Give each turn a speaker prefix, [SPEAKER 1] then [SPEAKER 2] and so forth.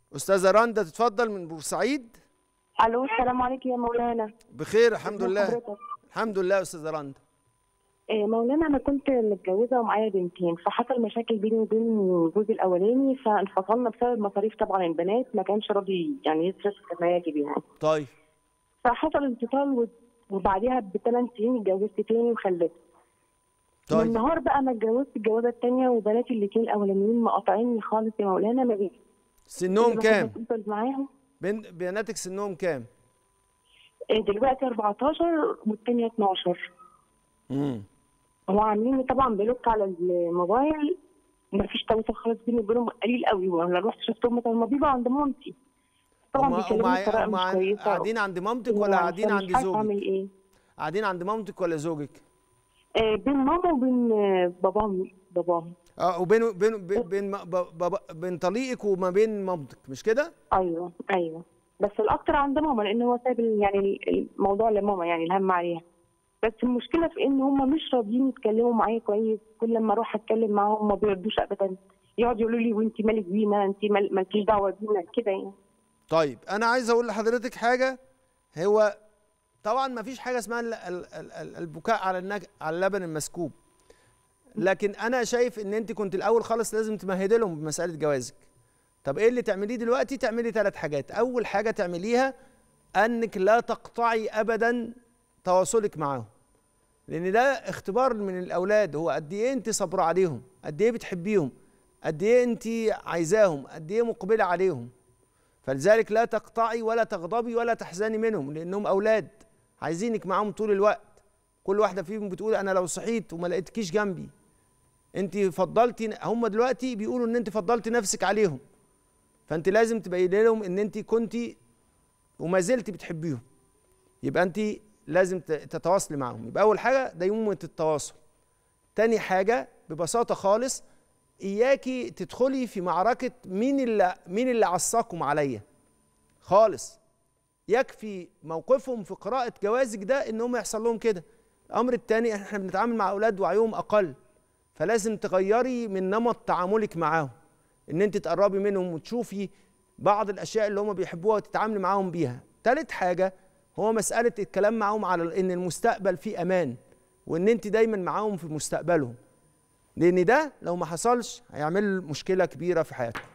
[SPEAKER 1] استاذه رندا تتفضل من بورسعيد
[SPEAKER 2] الو السلام عليكم يا مولانا
[SPEAKER 1] بخير الحمد
[SPEAKER 2] ازي
[SPEAKER 1] لله
[SPEAKER 2] حضرتك؟
[SPEAKER 1] الحمد لله يا استاذه رندا
[SPEAKER 2] إيه مولانا انا كنت متجوزه ومعايا بنتين فحصل مشاكل بيني وبين جوزي الاولاني فانفصلنا بسبب مصاريف طبعا البنات ما كانش راضي يعني يصرف كما يجب يعني
[SPEAKER 1] طيب
[SPEAKER 2] فحصل انفصال و- وبعديها بثمان سنين اتجوزت تاني وخلفت من
[SPEAKER 1] طيب
[SPEAKER 2] النهار بقى انا اتجوزت الجوازه الثانيه وبناتي الاثنين الاولانيين مقاطعيني خالص يا مولانا ما بي
[SPEAKER 1] سنهم كام
[SPEAKER 2] افضل معاهم
[SPEAKER 1] بين بناتك سنهم كام
[SPEAKER 2] إيه دلوقتي 14 والثانيه 12
[SPEAKER 1] امم
[SPEAKER 2] هو عاملين لي طبعا بلوك على الموبايل مفيش تواصل خالص بيني وبينهم قليل قوي وانا رحت شفتهم مثلا ما بيبقوا عند مامتي طبعا بيكلموني بطريقه مش كويسه
[SPEAKER 1] قاعدين عند مامتك ولا
[SPEAKER 2] وعشان
[SPEAKER 1] قاعدين
[SPEAKER 2] مش
[SPEAKER 1] عند
[SPEAKER 2] عارفة
[SPEAKER 1] زوجك
[SPEAKER 2] اعمل ايه
[SPEAKER 1] قاعدين عند مامتك ولا زوجك
[SPEAKER 2] آه بين ماما وبين آه، باباهم باباهم
[SPEAKER 1] اه وبين بين بين بين, ب- ب- بين طليقك وما بين مامتك مش كده
[SPEAKER 2] ايوه ايوه بس الاكتر عند ماما لان هو سايب ال- يعني الموضوع لماما يعني الهم عليها بس المشكله في ان هم مش راضيين يتكلموا معايا كويس كل لما اروح اتكلم معاهم ما بيردوش ابدا يقعدوا يقولوا لي وانت مالك بينا انت مال- مالكيش دعوه بينا كده يعني
[SPEAKER 1] طيب انا عايز اقول لحضرتك حاجه هو طبعا ما فيش حاجه اسمها ال- ال- ال- ال- البكاء على النج... على اللبن المسكوب لكن انا شايف ان انت كنت الاول خالص لازم تمهدي لهم بمساله جوازك طب ايه اللي تعمليه دلوقتي تعملي ثلاث حاجات اول حاجه تعمليها انك لا تقطعي ابدا تواصلك معاهم لان ده اختبار من الاولاد هو قد ايه انت صابره عليهم قد ايه بتحبيهم قد ايه انت عايزاهم قد ايه مقبله عليهم فلذلك لا تقطعي ولا تغضبي ولا تحزني منهم لانهم اولاد عايزينك معاهم طول الوقت كل واحده فيهم بتقول انا لو صحيت وما لقيتكيش جنبي انت فضلتي هم دلوقتي بيقولوا ان انت فضلتي نفسك عليهم فانت لازم تبين لهم ان انت كنت وما زلت بتحبيهم يبقى انت لازم ت- تتواصلي معاهم يبقى اول حاجه ديمومه التواصل تاني حاجه ببساطه خالص اياكي تدخلي في معركه مين اللي مين اللي عصاكم عليا خالص يكفي موقفهم في قراءه جوازك ده ان هم يحصل لهم كده الامر الثاني احنا بنتعامل مع اولاد وعيهم اقل فلازم تغيري من نمط تعاملك معاهم ان انت تقربي منهم وتشوفي بعض الاشياء اللي هم بيحبوها وتتعاملي معاهم بيها ثالث حاجه هو مساله الكلام معاهم على ان المستقبل فيه امان وان انت دايما معاهم في مستقبلهم لان ده لو ما حصلش هيعمل مشكله كبيره في حياتهم